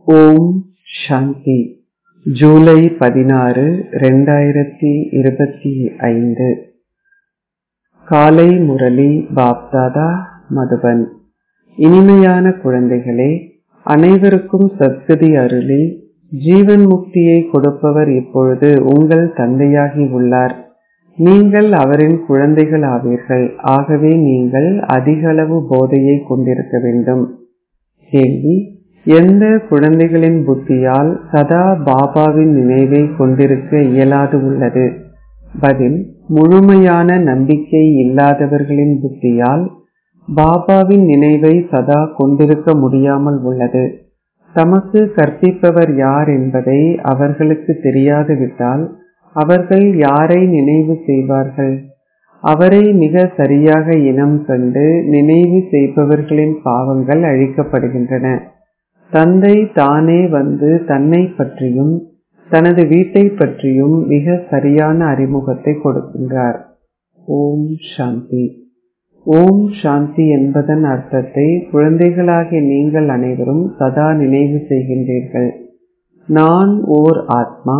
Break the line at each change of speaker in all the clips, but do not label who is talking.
ஓம் சாந்தி ஜூலை பதினாறு ரெண்டாயிரத்தி இருபத்தி ஐந்து காலை முரளி பாப்தாதா மதுபன் இனிமையான குழந்தைகளே அனைவருக்கும் சத்கதி அருளி ஜீவன் முக்தியை கொடுப்பவர் இப்பொழுது உங்கள் தந்தையாகி உள்ளார் நீங்கள் அவரின் குழந்தைகள் ஆவீர்கள் ஆகவே நீங்கள் அதிகளவு போதையை கொண்டிருக்க வேண்டும் கேள்வி எந்த குழந்தைகளின் புத்தியால் சதா பாபாவின் நினைவை கொண்டிருக்க இயலாது உள்ளது பதில் முழுமையான நம்பிக்கை இல்லாதவர்களின் புத்தியால் பாபாவின் நினைவை சதா கொண்டிருக்க முடியாமல் உள்ளது தமக்கு கற்பிப்பவர் யார் என்பதை அவர்களுக்கு தெரியாது விட்டால் அவர்கள் யாரை நினைவு செய்வார்கள் அவரை மிக சரியாக இனம் கண்டு நினைவு செய்பவர்களின் பாவங்கள் அழிக்கப்படுகின்றன தந்தை தானே வந்து தன்னை பற்றியும் தனது வீட்டை பற்றியும் மிக சரியான அறிமுகத்தை கொடுக்கின்றார் ஓம் சாந்தி ஓம் சாந்தி என்பதன் அர்த்தத்தை குழந்தைகளாகிய நீங்கள் அனைவரும் சதா நினைவு செய்கின்றீர்கள் நான் ஓர் ஆத்மா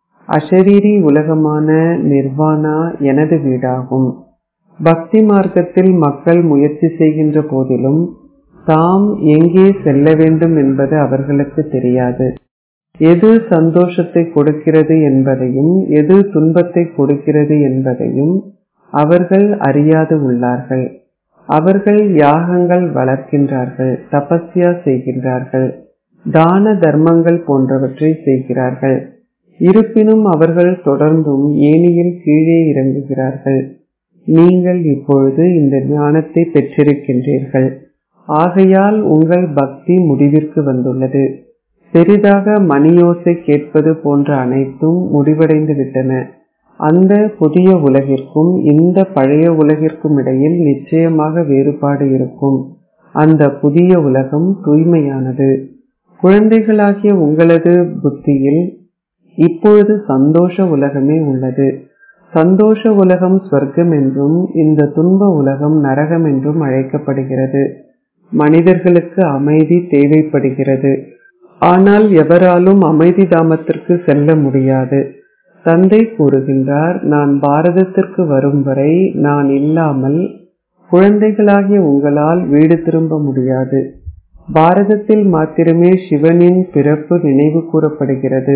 அஷரீரி உலகமான நிர்வாணா எனது வீடாகும் பக்தி மார்க்கத்தில் மக்கள் முயற்சி செய்கின்ற போதிலும் தாம் எங்கே செல்ல வேண்டும் என்பது அவர்களுக்கு தெரியாது எது சந்தோஷத்தை கொடுக்கிறது என்பதையும் எது துன்பத்தை கொடுக்கிறது என்பதையும் அவர்கள் அறியாது உள்ளார்கள் அவர்கள் யாகங்கள் வளர்க்கின்றார்கள் தபஸ்யா செய்கின்றார்கள் தான தர்மங்கள் போன்றவற்றை செய்கிறார்கள் இருப்பினும் அவர்கள் தொடர்ந்தும் ஏனியில் கீழே இறங்குகிறார்கள் நீங்கள் இப்பொழுது இந்த ஞானத்தை பெற்றிருக்கின்றீர்கள் ஆகையால் உங்கள் பக்தி முடிவிற்கு வந்துள்ளது பெரிதாக மணியோசை கேட்பது போன்ற அனைத்தும் முடிவடைந்து விட்டன அந்த புதிய உலகிற்கும் இந்த பழைய உலகிற்கும் இடையில் நிச்சயமாக வேறுபாடு இருக்கும் அந்த புதிய உலகம் தூய்மையானது குழந்தைகளாகிய உங்களது புத்தியில் இப்பொழுது சந்தோஷ உலகமே உள்ளது சந்தோஷ உலகம் ஸ்வர்க்கம் என்றும் இந்த துன்ப உலகம் நரகம் என்றும் அழைக்கப்படுகிறது மனிதர்களுக்கு அமைதி தேவைப்படுகிறது ஆனால் எவராலும் அமைதி தாமத்திற்கு செல்ல முடியாது தந்தை கூறுகின்றார் நான் பாரதத்திற்கு வரும் வரை நான் இல்லாமல் குழந்தைகளாகிய உங்களால் வீடு திரும்ப முடியாது பாரதத்தில் மாத்திரமே சிவனின் பிறப்பு நினைவு கூறப்படுகிறது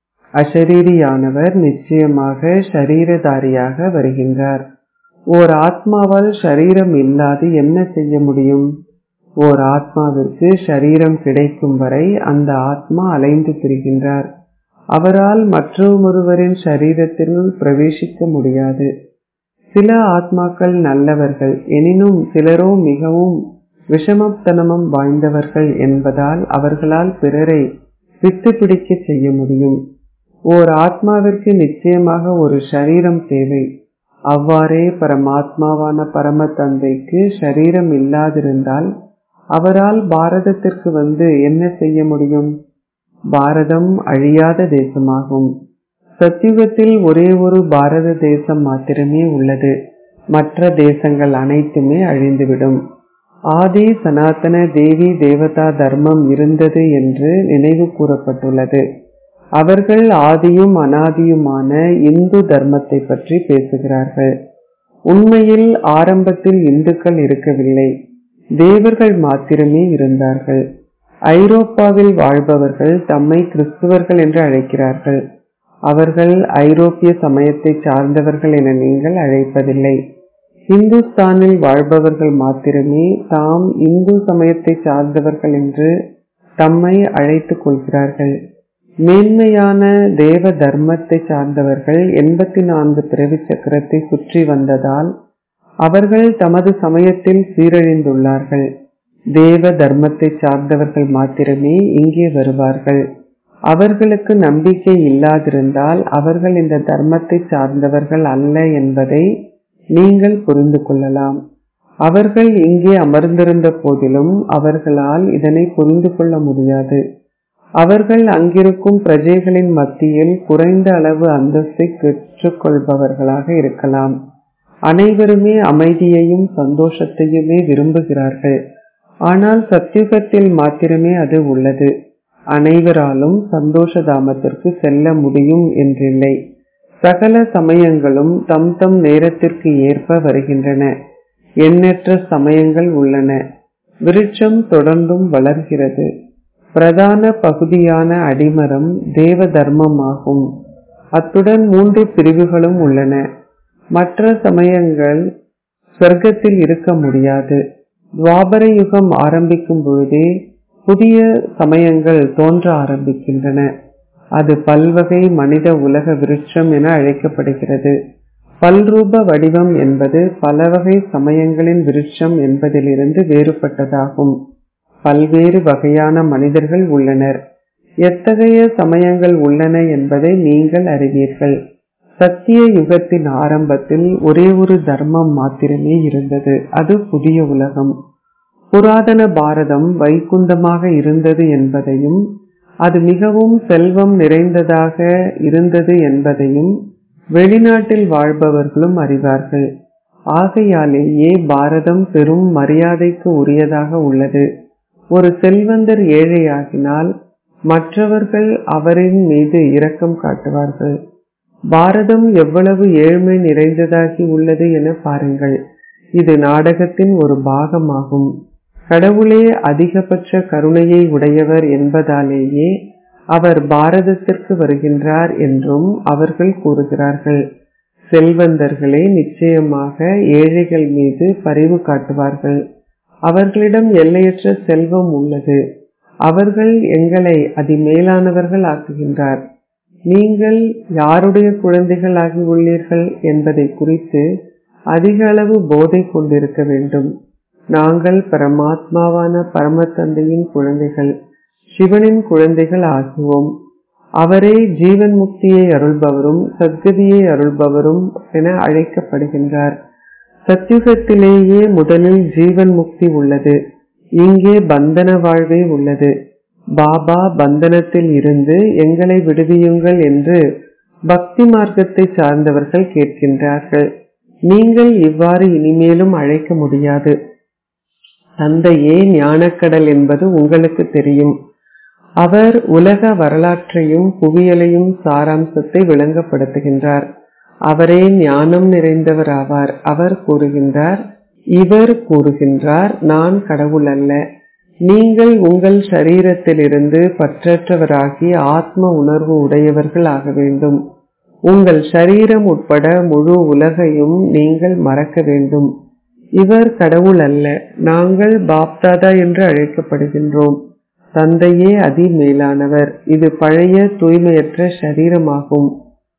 அஷரீரியானவர் நிச்சயமாக ஷரீரதாரியாக வருகின்றார் ஓர் ஆத்மாவால் ஷரீரம் இல்லாது என்ன செய்ய முடியும் ஓர் ஆத்மாவிற்கு ஷரீரம் கிடைக்கும் வரை அந்த ஆத்மா அலைந்து திரிகின்றார் அவரால் மற்றொருவரின் ஷரீரத்தில் பிரவேசிக்க முடியாது சில ஆத்மாக்கள் நல்லவர்கள் எனினும் சிலரோ மிகவும் விஷமத்தனமும் வாய்ந்தவர்கள் என்பதால் அவர்களால் பிறரை விட்டு பிடிக்க செய்ய முடியும் ஓர் ஆத்மாவிற்கு நிச்சயமாக ஒரு ஷரீரம் தேவை அவ்வாறே பரமாத்மாவான பரம தந்தைக்கு ஷரீரம் இல்லாதிருந்தால் அவரால் பாரதத்திற்கு வந்து என்ன செய்ய முடியும் பாரதம் அழியாத தேசமாகும் சத்தியுகத்தில் ஒரே ஒரு பாரத தேசம் மாத்திரமே உள்ளது மற்ற தேசங்கள் அனைத்துமே அழிந்துவிடும் ஆதி சனாதன தேவி தேவதா தர்மம் இருந்தது என்று நினைவு கூறப்பட்டுள்ளது அவர்கள் ஆதியும் அனாதியுமான இந்து தர்மத்தை பற்றி பேசுகிறார்கள் உண்மையில் ஆரம்பத்தில் இந்துக்கள் இருக்கவில்லை தேவர்கள் மாத்திரமே இருந்தார்கள் ஐரோப்பாவில் வாழ்பவர்கள் தம்மை கிறிஸ்துவர்கள் என்று அழைக்கிறார்கள் அவர்கள் ஐரோப்பிய சமயத்தை சார்ந்தவர்கள் என நீங்கள் அழைப்பதில்லை இந்துஸ்தானில் வாழ்பவர்கள் மாத்திரமே தாம் இந்து சமயத்தை சார்ந்தவர்கள் என்று தம்மை அழைத்துக் கொள்கிறார்கள் மேன்மையான தேவ தர்மத்தை சார்ந்தவர்கள் எண்பத்தி நான்கு பிறவி சக்கரத்தை சுற்றி வந்ததால் அவர்கள் தமது சமயத்தில் சீரழிந்துள்ளார்கள் தேவ தர்மத்தை சார்ந்தவர்கள் மாத்திரமே இங்கே வருவார்கள் அவர்களுக்கு நம்பிக்கை இல்லாதிருந்தால் அவர்கள் இந்த தர்மத்தை சார்ந்தவர்கள் அல்ல என்பதை நீங்கள் புரிந்து கொள்ளலாம் அவர்கள் இங்கே அமர்ந்திருந்த போதிலும் அவர்களால் இதனை புரிந்து கொள்ள முடியாது அவர்கள் அங்கிருக்கும் பிரஜைகளின் மத்தியில் குறைந்த அளவு அந்தஸ்தை பெற்றுக்கொள்பவர்களாக இருக்கலாம் அனைவருமே அமைதியையும் சந்தோஷத்தையுமே விரும்புகிறார்கள் ஆனால் சத்தியுகத்தில் மாத்திரமே அது உள்ளது அனைவராலும் சந்தோஷ தாமத்திற்கு செல்ல முடியும் என்றில்லை சகல சமயங்களும் தம் தம் நேரத்திற்கு ஏற்ப வருகின்றன எண்ணற்ற சமயங்கள் உள்ளன விருட்சம் தொடர்ந்தும் வளர்கிறது பிரதான பகுதியான அடிமரம் தேவ தர்மமாகும் அத்துடன் மூன்று பிரிவுகளும் உள்ளன மற்ற சமயங்கள் சொர்க்கத்தில் இருக்க முடியாது துவாபர யுகம் ஆரம்பிக்கும் பொழுதே புதிய சமயங்கள் தோன்ற ஆரம்பிக்கின்றன அது பல்வகை மனித உலக விருட்சம் என அழைக்கப்படுகிறது பல்ரூப வடிவம் என்பது பலவகை சமயங்களின் விருட்சம் என்பதிலிருந்து வேறுபட்டதாகும் பல்வேறு வகையான மனிதர்கள் உள்ளனர் எத்தகைய சமயங்கள் உள்ளன என்பதை நீங்கள் அறிவீர்கள் சத்திய யுகத்தின் ஆரம்பத்தில் ஒரே ஒரு தர்மம் மாத்திரமே இருந்தது அது புதிய உலகம் புராதன பாரதம் வைகுந்தமாக இருந்தது என்பதையும் அது மிகவும் செல்வம் நிறைந்ததாக இருந்தது என்பதையும் வெளிநாட்டில் வாழ்பவர்களும் அறிவார்கள் ஆகையாலேயே பாரதம் பெரும் மரியாதைக்கு உரியதாக உள்ளது ஒரு செல்வந்தர் ஏழையாகினால் மற்றவர்கள் அவரின் மீது இரக்கம் காட்டுவார்கள் பாரதம் எவ்வளவு ஏழ்மை நிறைந்ததாகி உள்ளது என பாருங்கள் இது நாடகத்தின் ஒரு பாகமாகும் கடவுளே அதிகபட்ச கருணையை உடையவர் என்பதாலேயே அவர் பாரதத்திற்கு வருகின்றார் என்றும் அவர்கள் கூறுகிறார்கள் செல்வந்தர்களே நிச்சயமாக ஏழைகள் மீது பரிவு காட்டுவார்கள் அவர்களிடம் எல்லையற்ற செல்வம் உள்ளது அவர்கள் எங்களை அதிமேலானவர்கள் ஆக்குகின்றார் நீங்கள் யாருடைய குழந்தைகள் ஆகி உள்ளீர்கள் என்பதை குறித்து அதிக அளவு போதை கொண்டிருக்க வேண்டும் நாங்கள் பரமாத்மாவான பரமத்தந்தையின் குழந்தைகள் சிவனின் குழந்தைகள் ஆகுவோம் அவரே ஜீவன் முக்தியை அருள்பவரும் சத்கதியை அருள்பவரும் என அழைக்கப்படுகின்றார் சத்யுகத்திலேயே முதலில் ஜீவன் முக்தி உள்ளது இங்கே பந்தன வாழ்வே உள்ளது பாபா பந்தனத்தில் இருந்து எங்களை விடுவியுங்கள் என்று பக்தி மார்க்கத்தை சார்ந்தவர்கள் கேட்கின்றார்கள் நீங்கள் இவ்வாறு இனிமேலும் அழைக்க முடியாது தந்தையே ஞானக்கடல் என்பது உங்களுக்கு தெரியும் அவர் உலக வரலாற்றையும் புவியலையும் சாராம்சத்தை விளங்கப்படுத்துகின்றார் அவரே ஞானம் நிறைந்தவர் ஆவார் அவர் கூறுகின்றார் இவர் கூறுகின்றார் நான் கடவுள் அல்ல நீங்கள் உங்கள் சரீரத்திலிருந்து பற்றற்றவராகி ஆத்ம உணர்வு உடையவர்கள் ஆக வேண்டும் உங்கள் சரீரம் உட்பட முழு உலகையும் நீங்கள் மறக்க வேண்டும் இவர் கடவுள் அல்ல நாங்கள் பாப்தாதா என்று அழைக்கப்படுகின்றோம் தந்தையே அதி மேலானவர் இது பழைய தூய்மையற்ற சரீரமாகும்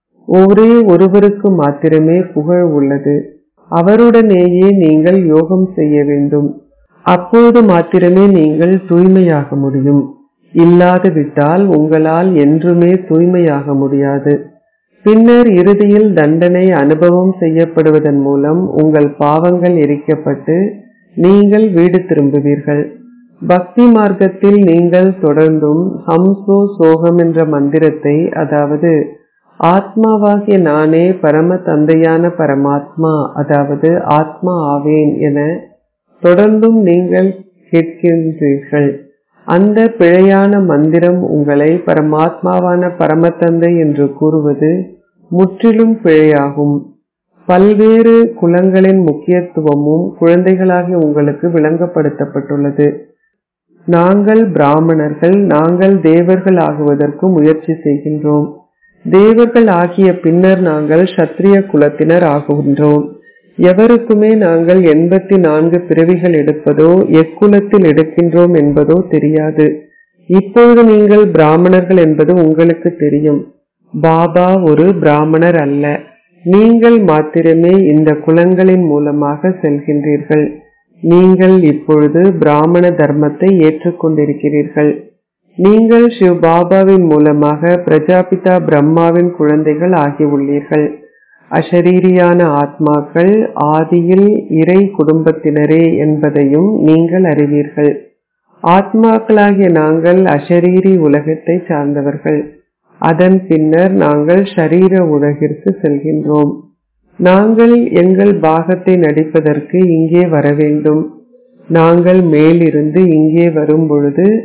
ஒரே ஒருவருக்கு மாத்திரமே புகழ் உள்ளது அவருடனேயே நீங்கள் யோகம் செய்ய வேண்டும் அப்போது மாத்திரமே நீங்கள் தூய்மையாக முடியும் இல்லாது விட்டால் உங்களால் என்றுமே தூய்மையாக முடியாது பின்னர் இறுதியில் தண்டனை அனுபவம் செய்யப்படுவதன் மூலம் உங்கள் பாவங்கள் எரிக்கப்பட்டு நீங்கள் வீடு திரும்புவீர்கள் பக்தி மார்க்கத்தில் நீங்கள் தொடர்ந்தும் ஹம்சோ சோகம் என்ற மந்திரத்தை அதாவது ஆத்மாவாகிய நானே பரம தந்தையான பரமாத்மா அதாவது ஆத்மா ஆவேன் என தொடர்ந்தும் நீங்கள் கேட்கின்றீர்கள் அந்த பிழையான மந்திரம் உங்களை பரமாத்மாவான பரமத்தந்தை என்று கூறுவது முற்றிலும் பிழையாகும் பல்வேறு குலங்களின் முக்கியத்துவமும் குழந்தைகளாகி உங்களுக்கு விளங்கப்படுத்தப்பட்டுள்ளது நாங்கள் பிராமணர்கள் நாங்கள் தேவர்கள் ஆகுவதற்கு முயற்சி செய்கின்றோம் தேவர்கள் ஆகிய பின்னர் நாங்கள் சத்திரிய குலத்தினர் ஆகுகின்றோம் எவருக்குமே நாங்கள் எண்பத்தி நான்கு பிறவிகள் எடுப்பதோ எக்குலத்தில் எடுக்கின்றோம் என்பதோ தெரியாது இப்பொழுது நீங்கள் பிராமணர்கள் என்பது உங்களுக்கு தெரியும் பாபா ஒரு பிராமணர் அல்ல நீங்கள் மாத்திரமே இந்த குலங்களின் மூலமாக செல்கின்றீர்கள் நீங்கள் இப்பொழுது பிராமண தர்மத்தை ஏற்றுக்கொண்டிருக்கிறீர்கள் நீங்கள் சிவ் பாபாவின் மூலமாக பிரஜாபிதா பிரம்மாவின் குழந்தைகள் ஆகியுள்ளீர்கள் அஷரீரியான ஆத்மாக்கள் ஆதியில் இறை குடும்பத்தினரே என்பதையும் நீங்கள் அறிவீர்கள் ஆத்மாக்களாகிய நாங்கள் அஷரீரி உலகத்தை சார்ந்தவர்கள் அதன் பின்னர் நாங்கள் ஷரீர உலகிற்கு செல்கின்றோம் நாங்கள் எங்கள் பாகத்தை நடிப்பதற்கு இங்கே வர வேண்டும் நாங்கள் மேலிருந்து இங்கே வரும் பொழுது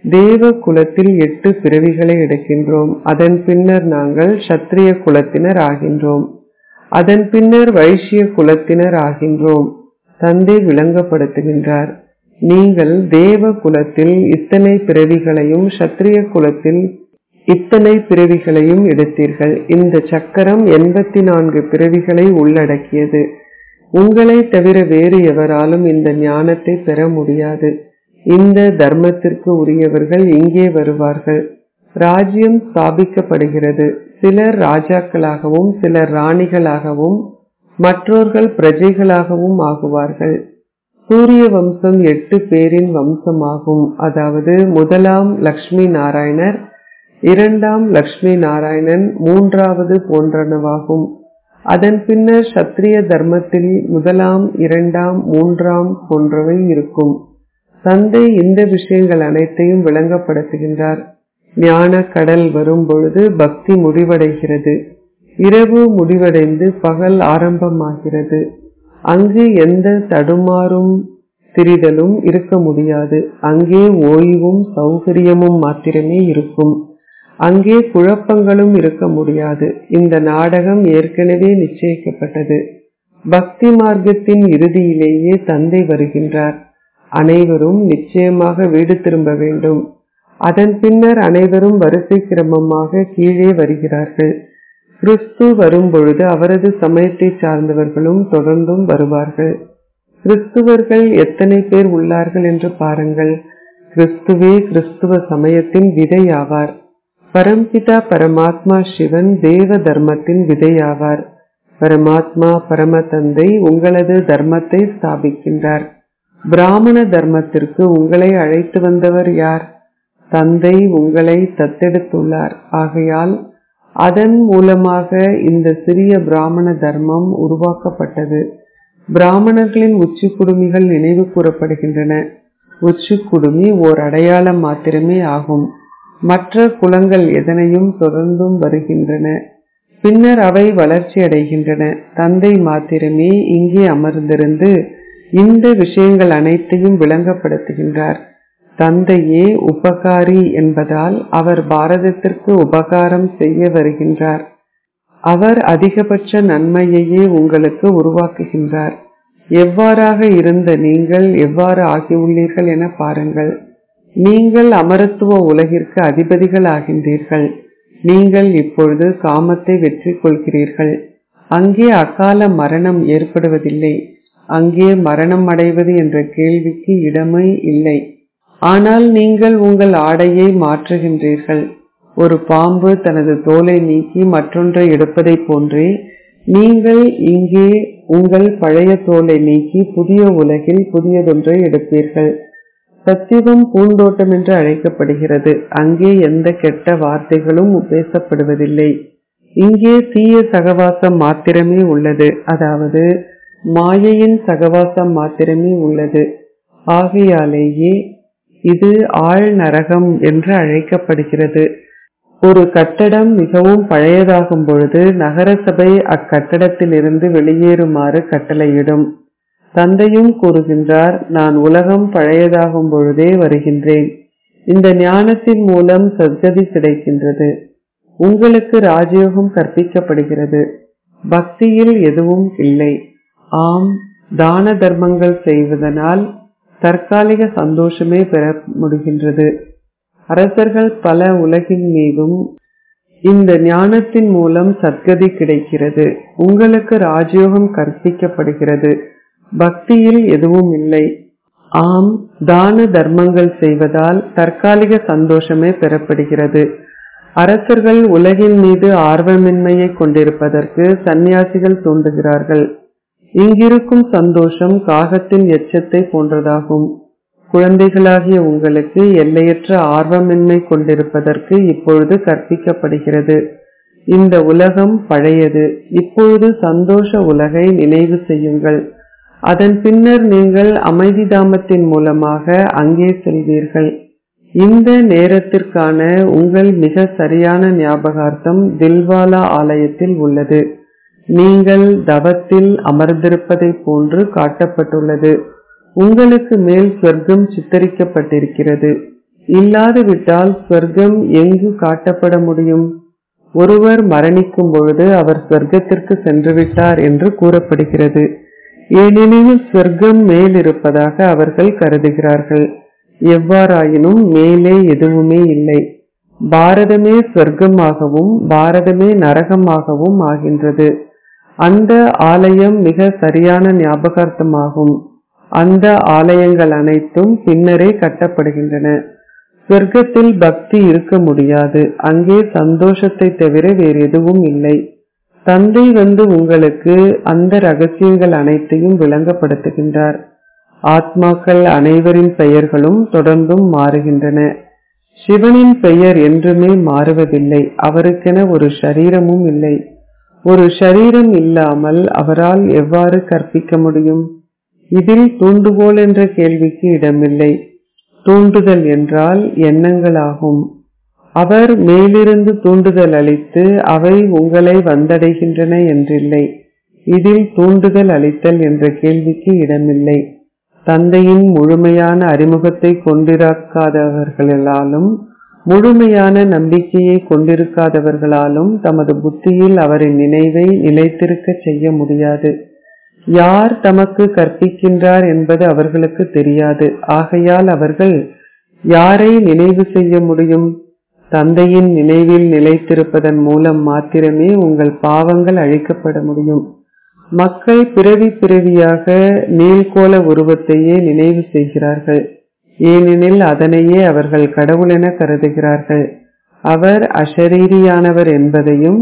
தேவ குலத்தில் எட்டு பிறவிகளை எடுக்கின்றோம் அதன் பின்னர் நாங்கள் சத்திரிய குலத்தினர் ஆகின்றோம் அதன் பின்னர் வைஷ்ய குலத்தினர் ஆகின்றோம் தந்தை விளங்கப்படுத்துகின்றார் நீங்கள் தேவ குலத்தில் இத்தனை பிறவிகளையும் சத்திரிய குலத்தில் இத்தனை பிறவிகளையும் எடுத்தீர்கள் இந்த சக்கரம் எண்பத்தி நான்கு பிறவிகளை உள்ளடக்கியது உங்களை தவிர வேறு எவராலும் இந்த ஞானத்தை பெற முடியாது இந்த தர்மத்திற்கு உரியவர்கள் இங்கே வருவார்கள் ராஜ்யம் ஸ்தாபிக்கப்படுகிறது சிலர் ராஜாக்களாகவும் சிலர் ராணிகளாகவும் மற்றோர்கள் பிரஜைகளாகவும் ஆகுவார்கள் சூரிய வம்சம் எட்டு பேரின் வம்சமாகும் அதாவது முதலாம் லக்ஷ்மி நாராயணர் இரண்டாம் லக்ஷ்மி நாராயணன் மூன்றாவது போன்றனவாகும் அதன் பின்னர் சத்திரிய தர்மத்தில் முதலாம் இரண்டாம் மூன்றாம் போன்றவை இருக்கும் தந்தை இந்த விஷயங்கள் அனைத்தையும் விளங்கப்படுத்துகின்றார் ஞான கடல் வரும் பொழுது பக்தி முடிவடைகிறது இரவு முடிவடைந்து பகல் ஆரம்பமாகிறது அங்கு எந்த தடுமாறும் திரிதலும் இருக்க முடியாது அங்கே ஓய்வும் சௌகரியமும் மாத்திரமே இருக்கும் அங்கே குழப்பங்களும் இருக்க முடியாது இந்த நாடகம் ஏற்கனவே நிச்சயிக்கப்பட்டது பக்தி மார்க்கத்தின் இறுதியிலேயே தந்தை வருகின்றார் அனைவரும் நிச்சயமாக வீடு திரும்ப வேண்டும் அதன் பின்னர் அனைவரும் வரிசை கிரமமாக கீழே வருகிறார்கள் கிறிஸ்து வரும்பொழுது அவரது சமயத்தை சார்ந்தவர்களும் தொடர்ந்தும் வருவார்கள் கிறிஸ்துவர்கள் எத்தனை பேர் உள்ளார்கள் என்று பாருங்கள் கிறிஸ்துவே கிறிஸ்துவ சமயத்தின் விதையாவார் பரம்பிதா பரமாத்மா சிவன் தேவ தர்மத்தின் விதையாவார் பரமாத்மா பரம தந்தை உங்களது தர்மத்தை ஸ்தாபிக்கின்றார் பிராமண தர்மத்திற்கு உங்களை அழைத்து வந்தவர் யார் தந்தை உங்களை தத்தெடுத்துள்ளார் ஆகையால் அதன் மூலமாக இந்த சிறிய பிராமண தர்மம் உருவாக்கப்பட்டது பிராமணர்களின் உச்சி குடுமிகள் நினைவு கூறப்படுகின்றன உச்சி குடுமி ஓர் அடையாளம் மாத்திரமே ஆகும் மற்ற குலங்கள் எதனையும் தொடர்ந்தும் வருகின்றன பின்னர் அவை வளர்ச்சி அடைகின்றன தந்தை மாத்திரமே இங்கே அமர்ந்திருந்து இந்த விஷயங்கள் அனைத்தையும் விளங்கப்படுத்துகின்றார் தந்தையே உபகாரி என்பதால் அவர் பாரதத்திற்கு உபகாரம் செய்ய வருகின்றார் அவர் அதிகபட்ச நன்மையையே உங்களுக்கு உருவாக்குகின்றார் எவ்வாறாக இருந்த நீங்கள் எவ்வாறு ஆகியுள்ளீர்கள் என பாருங்கள் நீங்கள் அமரத்துவ உலகிற்கு அதிபதிகள் ஆகின்றீர்கள் நீங்கள் இப்பொழுது காமத்தை வெற்றி கொள்கிறீர்கள் அங்கே அகால மரணம் ஏற்படுவதில்லை அங்கே மரணம் அடைவது என்ற கேள்விக்கு இடமே இல்லை ஆனால் நீங்கள் உங்கள் ஆடையை மாற்றுகின்றீர்கள் ஒரு பாம்பு தனது தோலை நீக்கி மற்றொன்றை எடுப்பதைப் போன்றே நீங்கள் இங்கே உங்கள் பழைய தோலை நீக்கி புதிய உலகில் புதியதொன்றை எடுப்பீர்கள் சத்தியுகம் பூந்தோட்டம் என்று அழைக்கப்படுகிறது அங்கே எந்த கெட்ட வார்த்தைகளும் பேசப்படுவதில்லை இங்கே தீய சகவாசம் மாத்திரமே உள்ளது அதாவது மாயையின் சகவாசம் மாத்திரமே உள்ளது ஆகையாலேயே இது ஆழ் நரகம் என்று அழைக்கப்படுகிறது ஒரு கட்டடம் மிகவும் பழையதாகும் பொழுது நகரசபை அக்கட்டடத்தில் இருந்து வெளியேறுமாறு கட்டளையிடும் தந்தையும் கூறுகின்றார் நான் உலகம் பழையதாகும் பொழுதே வருகின்றேன் இந்த ஞானத்தின் மூலம் சத்கதி கிடைக்கின்றது உங்களுக்கு ராஜயோகம் கற்பிக்கப்படுகிறது பக்தியில் எதுவும் இல்லை ஆம் தான தர்மங்கள் செய்வதனால் தற்காலிக சந்தோஷமே பெற முடிகின்றது அரசர்கள் பல உலகின் மீதும் இந்த ஞானத்தின் மூலம் சத்கதி கிடைக்கிறது உங்களுக்கு ராஜயோகம் கற்பிக்கப்படுகிறது பக்தியில் எதுவும் இல்லை ஆம் தான தர்மங்கள் செய்வதால் தற்காலிக சந்தோஷமே பெறப்படுகிறது அரசர்கள் உலகின் மீது ஆர்வமின்மையை கொண்டிருப்பதற்கு சந்நியாசிகள் தூண்டுகிறார்கள் இங்கிருக்கும் சந்தோஷம் காகத்தின் எச்சத்தை போன்றதாகும் குழந்தைகளாகிய உங்களுக்கு எல்லையற்ற ஆர்வமின்மை கொண்டிருப்பதற்கு இப்பொழுது கற்பிக்கப்படுகிறது இந்த உலகம் பழையது இப்பொழுது சந்தோஷ உலகை நினைவு செய்யுங்கள் அதன் பின்னர் நீங்கள் அமைதி தாமத்தின் மூலமாக அங்கே செல்வீர்கள் இந்த நேரத்திற்கான உங்கள் மிக சரியான ஞாபகார்த்தம் தில்வாலா ஆலயத்தில் உள்ளது நீங்கள் தவத்தில் அமர்ந்திருப்பதை போன்று காட்டப்பட்டுள்ளது உங்களுக்கு மேல் சொர்க்கம் சித்தரிக்கப்பட்டிருக்கிறது இல்லாது விட்டால் சொர்க்கம் எங்கு காட்டப்பட முடியும் ஒருவர் மரணிக்கும் பொழுது அவர் சொர்க்கத்திற்கு சென்று விட்டார் என்று கூறப்படுகிறது ஏனெனில் சொர்க்கம் மேல் இருப்பதாக அவர்கள் கருதுகிறார்கள் எவ்வாறாயினும் மேலே எதுவுமே இல்லை பாரதமே சொர்க்கமாகவும் பாரதமே நரகமாகவும் ஆகின்றது அந்த ஆலயம் மிக சரியான ஞாபகார்த்தமாகும் அந்த ஆலயங்கள் அனைத்தும் பின்னரே கட்டப்படுகின்றன சொர்க்கத்தில் பக்தி இருக்க முடியாது அங்கே சந்தோஷத்தை தவிர வேறு எதுவும் இல்லை தந்தை வந்து உங்களுக்கு அந்த ரகசியங்கள் அனைத்தையும் விளங்கப்படுத்துகின்றார் ஆத்மாக்கள் அனைவரின் பெயர்களும் தொடர்ந்தும் மாறுகின்றன சிவனின் பெயர் என்றுமே மாறுவதில்லை அவருக்கென ஒரு ஷரீரமும் இல்லை ஒரு ஷரீரம் இல்லாமல் அவரால் எவ்வாறு கற்பிக்க முடியும் இதில் தூண்டுகோல் என்ற கேள்விக்கு இடமில்லை தூண்டுதல் என்றால் எண்ணங்களாகும் அவர் மேலிருந்து தூண்டுதல் அளித்து அவை உங்களை வந்தடைகின்றன என்றில்லை இதில் தூண்டுதல் அளித்தல் என்ற கேள்விக்கு இடமில்லை தந்தையின் முழுமையான அறிமுகத்தை கொண்டிருக்காதவர்களாலும் முழுமையான நம்பிக்கையை கொண்டிருக்காதவர்களாலும் தமது புத்தியில் அவரின் நினைவை நிலைத்திருக்க செய்ய முடியாது யார் தமக்கு கற்பிக்கின்றார் என்பது அவர்களுக்கு தெரியாது ஆகையால் அவர்கள் யாரை நினைவு செய்ய முடியும் தந்தையின் நினைவில் நிலைத்திருப்பதன் மூலம் மாத்திரமே உங்கள் பாவங்கள் அழிக்கப்பட முடியும் மக்கள் பிறவி பிறவியாக நீள்கோள உருவத்தையே நினைவு செய்கிறார்கள் ஏனெனில் அதனையே அவர்கள் கடவுளென கருதுகிறார்கள் அவர் அஷரீரியானவர் என்பதையும்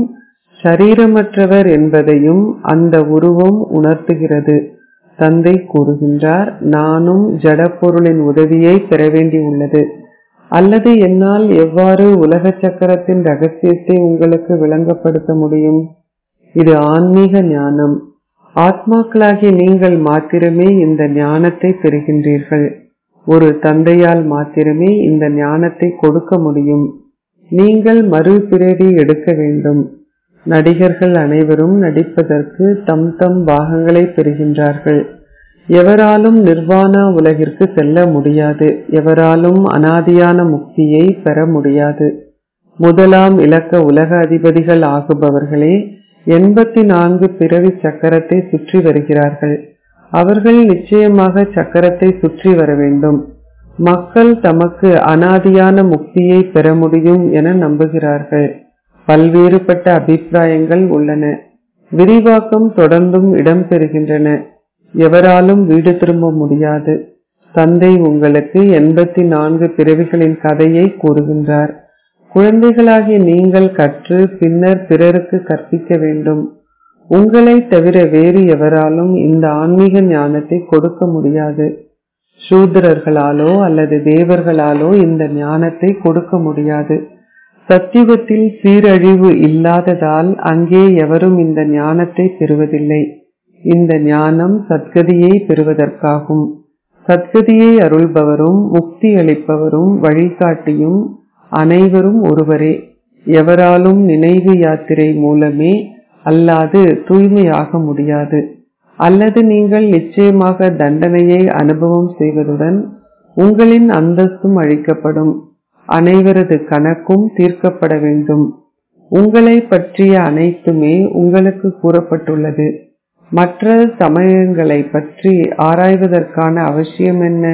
சரீரமற்றவர் என்பதையும் அந்த உருவம் உணர்த்துகிறது தந்தை கூறுகின்றார் நானும் ஜடப்பொருளின் உதவியை பெற வேண்டியுள்ளது அல்லது என்னால் எவ்வாறு உலக சக்கரத்தின் ரகசியத்தை உங்களுக்கு விளங்கப்படுத்த முடியும் இது ஆன்மீக ஞானம் ஆத்மாக்களாகிய நீங்கள் மாத்திரமே இந்த ஞானத்தை பெறுகின்றீர்கள் ஒரு தந்தையால் மாத்திரமே இந்த ஞானத்தை கொடுக்க முடியும் நீங்கள் மறுபிறவி எடுக்க வேண்டும் நடிகர்கள் அனைவரும் நடிப்பதற்கு தம் தம் பாகங்களை பெறுகின்றார்கள் எவராலும் நிர்வாண உலகிற்கு செல்ல முடியாது எவராலும் அனாதியான முக்தியை பெற முடியாது முதலாம் இலக்க உலக அதிபதிகள் ஆகுபவர்களே எண்பத்தி நான்கு பிறவி சக்கரத்தை சுற்றி வருகிறார்கள் அவர்கள் நிச்சயமாக சக்கரத்தை சுற்றி வர வேண்டும் மக்கள் தமக்கு அனாதியான முக்தியை பெற முடியும் என நம்புகிறார்கள் பல்வேறுபட்ட அபிப்பிராயங்கள் உள்ளன விரிவாக்கம் தொடர்ந்தும் இடம்பெறுகின்றன எவராலும் வீடு திரும்ப முடியாது தந்தை உங்களுக்கு எண்பத்தி நான்கு பிறவிகளின் கதையை கூறுகின்றார் குழந்தைகளாகிய நீங்கள் கற்று பின்னர் பிறருக்கு கற்பிக்க வேண்டும் உங்களை தவிர வேறு எவராலும் இந்த ஆன்மீக ஞானத்தை கொடுக்க முடியாது சூத்திரர்களாலோ அல்லது தேவர்களாலோ இந்த ஞானத்தை கொடுக்க முடியாது சத்தியுகத்தில் சீரழிவு இல்லாததால் அங்கே எவரும் இந்த ஞானத்தை பெறுவதில்லை இந்த ஞானம் சத்கதியை பெறுவதற்காகும் சத்கதியை அருள்பவரும் முக்தி அளிப்பவரும் வழிகாட்டியும் அனைவரும் ஒருவரே எவராலும் நினைவு யாத்திரை மூலமே அல்லாது தூய்மையாக முடியாது அல்லது நீங்கள் நிச்சயமாக தண்டனையை அனுபவம் செய்வதுடன் உங்களின் அந்தஸ்தும் அழிக்கப்படும் அனைவரது கணக்கும் தீர்க்கப்பட வேண்டும் உங்களை பற்றிய அனைத்துமே உங்களுக்கு கூறப்பட்டுள்ளது மற்ற சமயங்களை பற்றி ஆராய்வதற்கான அவசியம் என்ன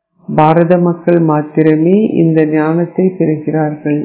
பாரத மக்கள் மாத்திரமே இந்த ஞானத்தை பெறுகிறார்கள்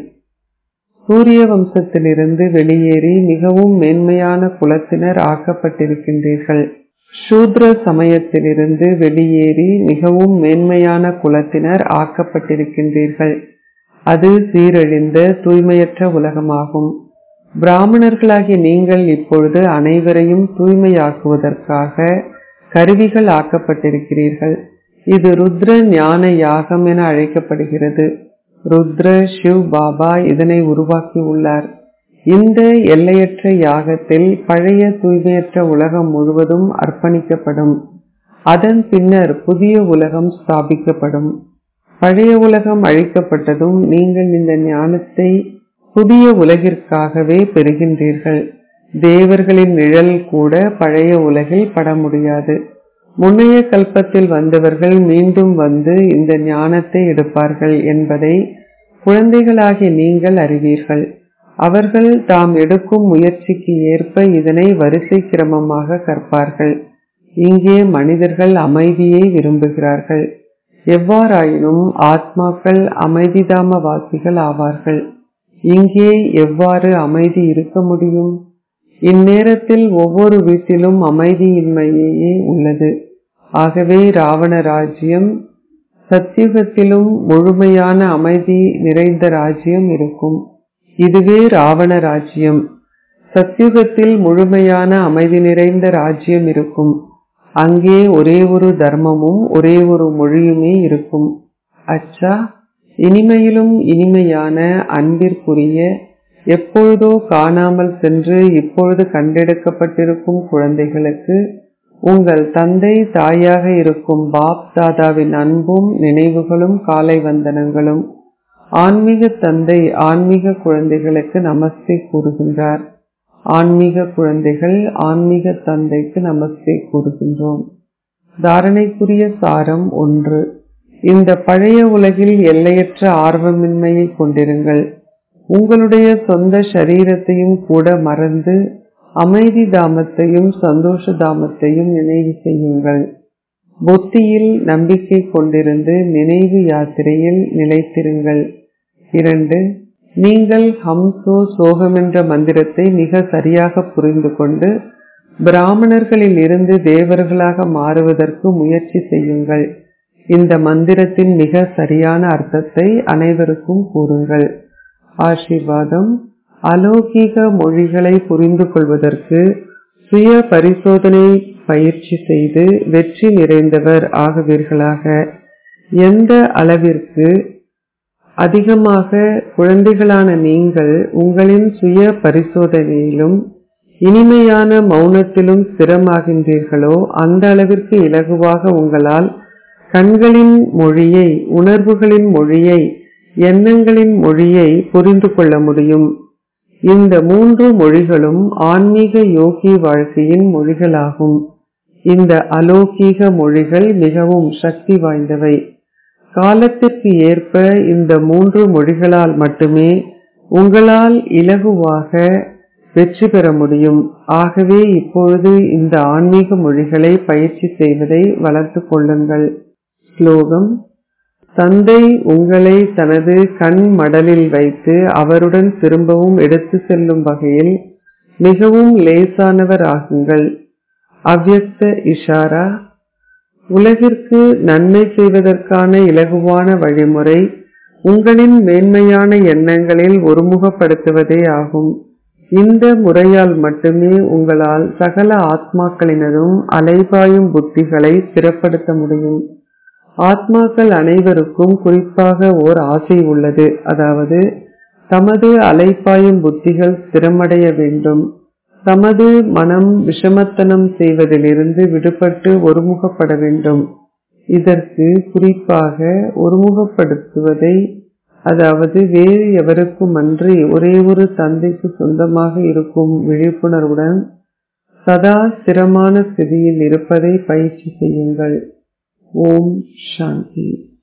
சூரிய வம்சத்திலிருந்து வெளியேறி மிகவும் மேன்மையான குலத்தினர் ஆக்கப்பட்டிருக்கின்றீர்கள் சூத்ர சமயத்திலிருந்து வெளியேறி மிகவும் மேன்மையான குலத்தினர் ஆக்கப்பட்டிருக்கின்றீர்கள் அது சீரழிந்த தூய்மையற்ற உலகமாகும் பிராமணர்களாகிய நீங்கள் இப்பொழுது அனைவரையும் தூய்மையாக்குவதற்காக கருவிகள் ஆக்கப்பட்டிருக்கிறீர்கள் இது ருத்ர ஞான யாகம் என அழைக்கப்படுகிறது ருத்ர சிவ் பாபா இதனை உருவாக்கி உள்ளார் இந்த எல்லையற்ற யாகத்தில் பழைய தூய்மையற்ற உலகம் முழுவதும் அர்ப்பணிக்கப்படும் அதன் பின்னர் புதிய உலகம் ஸ்தாபிக்கப்படும் பழைய உலகம் அழிக்கப்பட்டதும் நீங்கள் இந்த ஞானத்தை புதிய உலகிற்காகவே பெறுகின்றீர்கள் தேவர்களின் நிழல் கூட பழைய உலகில் பட முடியாது முன்னைய கல்பத்தில் வந்தவர்கள் மீண்டும் வந்து இந்த ஞானத்தை எடுப்பார்கள் என்பதை குழந்தைகளாகிய நீங்கள் அறிவீர்கள் அவர்கள் தாம் எடுக்கும் முயற்சிக்கு ஏற்ப இதனை வரிசை கிரமமாக கற்பார்கள் இங்கே மனிதர்கள் அமைதியை விரும்புகிறார்கள் எவ்வாறாயினும் ஆத்மாக்கள் அமைதிதாம வாசிகள் ஆவார்கள் இங்கே எவ்வாறு அமைதி இருக்க முடியும் இந்நேரத்தில் ஒவ்வொரு வீட்டிலும் அமைதியின்மையே உள்ளது ஆகவே ராவண ராஜ்யம் சத்தியுகத்திலும் முழுமையான அமைதி நிறைந்த ராஜ்யம் இருக்கும் இதுவே ராவண ராஜ்யம் சத்தியுகத்தில் முழுமையான அமைதி நிறைந்த ராஜ்யம் இருக்கும் அங்கே ஒரே ஒரு தர்மமும் ஒரே ஒரு மொழியுமே இருக்கும் அச்சா இனிமையிலும் இனிமையான அன்பிற்குரிய எப்பொழுதோ காணாமல் சென்று இப்பொழுது கண்டெடுக்கப்பட்டிருக்கும் குழந்தைகளுக்கு உங்கள் தந்தை தாயாக இருக்கும் பாப் தாதாவின் அன்பும் நினைவுகளும் காலை வந்தனங்களும் ஆன்மீக தந்தை ஆன்மீக குழந்தைகளுக்கு நமஸ்தே கூறுகின்றார் ஆன்மீக குழந்தைகள் ஆன்மீக தந்தைக்கு நமஸ்தே கூறுகின்றோம் தாரணைக்குரிய சாரம் ஒன்று இந்த பழைய உலகில் எல்லையற்ற ஆர்வமின்மையை கொண்டிருங்கள் உங்களுடைய சொந்த சரீரத்தையும் கூட மறந்து அமைதி தாமத்தையும் சந்தோஷ தாமத்தையும் நினைவு செய்யுங்கள் புத்தியில் நம்பிக்கை கொண்டிருந்து நினைவு யாத்திரையில் நிலைத்திருங்கள் இரண்டு நீங்கள் ஹம்சோ சோகம் என்ற மந்திரத்தை மிக சரியாக புரிந்து கொண்டு பிராமணர்களில் இருந்து தேவர்களாக மாறுவதற்கு முயற்சி செய்யுங்கள் இந்த மந்திரத்தின் மிக சரியான அர்த்தத்தை அனைவருக்கும் கூறுங்கள் ஆசீர்வாதம் அலௌகீக மொழிகளை புரிந்து கொள்வதற்கு சுய பரிசோதனை பயிற்சி செய்து வெற்றி நிறைந்தவர் ஆகுவீர்களாக எந்த அளவிற்கு அதிகமாக குழந்தைகளான நீங்கள் உங்களின் சுய பரிசோதனையிலும் இனிமையான மௌனத்திலும் ஸ்திரமாகின்றீர்களோ அந்த அளவிற்கு இலகுவாக உங்களால் கண்களின் மொழியை உணர்வுகளின் மொழியை எண்ணங்களின் மொழியை புரிந்து கொள்ள முடியும் இந்த மூன்று மொழிகளும் ஆன்மீக யோகி வாழ்க்கையின் மொழிகளாகும் இந்த அலோகீக மொழிகள் மிகவும் சக்தி வாய்ந்தவை காலத்திற்கு ஏற்ப இந்த மூன்று மொழிகளால் மட்டுமே உங்களால் இலகுவாக வெற்றி பெற முடியும் ஆகவே இப்பொழுது இந்த ஆன்மீக மொழிகளை பயிற்சி செய்வதை வளர்த்து கொள்ளுங்கள் ஸ்லோகம் தந்தை உங்களை தனது கண் மடலில் வைத்து அவருடன் திரும்பவும் எடுத்து செல்லும் வகையில் மிகவும் லேசானவர் ஆகுங்கள் அவ்யக்த இஷாரா உலகிற்கு நன்மை செய்வதற்கான இலகுவான வழிமுறை உங்களின் மேன்மையான எண்ணங்களில் ஒருமுகப்படுத்துவதே ஆகும் இந்த முறையால் மட்டுமே உங்களால் சகல ஆத்மாக்களினதும் அலைபாயும் புத்திகளை ஸ்திரப்படுத்த முடியும் ஆத்மாக்கள் அனைவருக்கும் குறிப்பாக ஓர் ஆசை உள்ளது அதாவது தமது அலைப்பாயும் புத்திகள் ஸ்திரமடைய வேண்டும் தமது மனம் விஷமத்தனம் செய்வதிலிருந்து விடுபட்டு ஒருமுகப்பட வேண்டும் இதற்கு குறிப்பாக ஒருமுகப்படுத்துவதை அதாவது வேறு எவருக்கும் அன்றி ஒரே ஒரு தந்தைக்கு சொந்தமாக இருக்கும் விழிப்புணர்வுடன் சதா ஸ்திரமான ஸ்திதியில் இருப்பதை பயிற்சி செய்யுங்கள் ஓம் சாந்தி